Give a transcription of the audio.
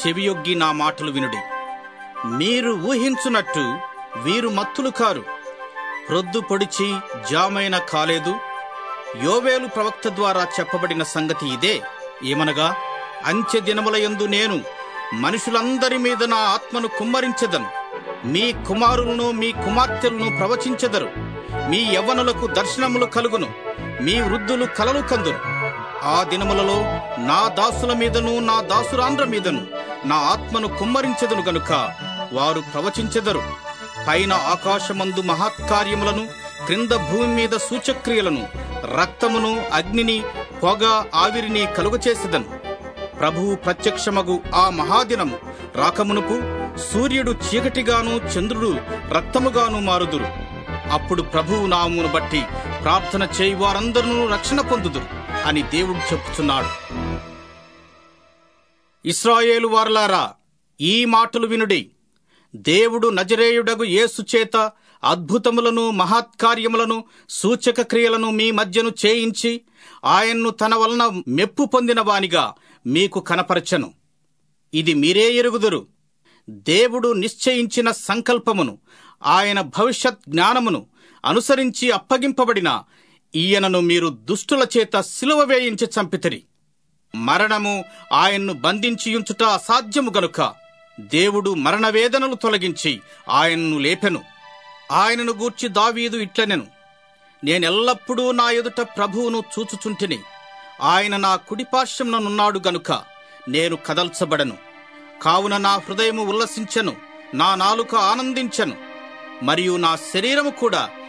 చెవియొగ్గి నా మాటలు వినుడి మీరు ఊహించున్నట్టు వీరు మత్తులు కారు ప్రొద్దు పొడిచి జామైన కాలేదు యోవేలు ప్రవక్త ద్వారా చెప్పబడిన సంగతి ఇదే ఏమనగా అంచె దినములయందు నేను మనుషులందరి మీద నా ఆత్మను కుమ్మరించెదను మీ కుమారులను మీ కుమార్తెలను ప్రవచించెదరు మీ యవ్వనులకు దర్శనములు కలుగును మీ వృద్ధులు కలలు కందురు ఆ దినములలో నా దాసుల మీదను నా దాసురాండ్ర మీదను నా ఆత్మను కుమ్మరించెదను గనుక వారు ప్రవచించెదరు పైన ఆకాశమందు మహత్కార్యములను క్రింద భూమి మీద సూచక్రియలను రక్తమును అగ్నిని పొగ ఆవిరిని కలుగచేసెదను ప్రభువు ప్రత్యక్షమగు ఆ మహాదినము రాకమునుపు సూర్యుడు చీకటిగాను చంద్రుడు రక్తముగాను మారుదురు అప్పుడు ప్రభువు నామును బట్టి ప్రార్థన చేయి వారందరూ రక్షణ పొందుదురు అని దేవుడు చెప్పుచున్నాడు ఇస్రాయేలు వారలారా ఈ మాటలు వినుడి దేవుడు నజరేయుడగు యేసు చేత అద్భుతములను మహత్కార్యములను సూచక క్రియలను మీ మధ్యను చేయించి ఆయన్ను తన వలన మెప్పు పొందిన వానిగా మీకు కనపరచను ఇది మీరే ఎరుగుదురు దేవుడు నిశ్చయించిన సంకల్పమును ఆయన భవిష్యత్ జ్ఞానమును అనుసరించి అప్పగింపబడిన ఈయనను మీరు దుష్టుల చేత సిలువ వేయించి చంపితిరి మరణము ఆయన్ను బంధించియుంచుట అసాధ్యము గనుక దేవుడు మరణవేదనలు తొలగించి ఆయన్ను లేపెను ఆయనను గూర్చి దావీదు ఇట్లనెను నేనెల్లప్పుడూ నా ఎదుట ప్రభువును చూచుచుంటిని ఆయన నా కుడిపార్శ్వముననున్నాడు గనుక నేను కదల్చబడను కావున నా హృదయము ఉల్లసించెను నా నాలుక ఆనందించెను మరియు నా శరీరము కూడా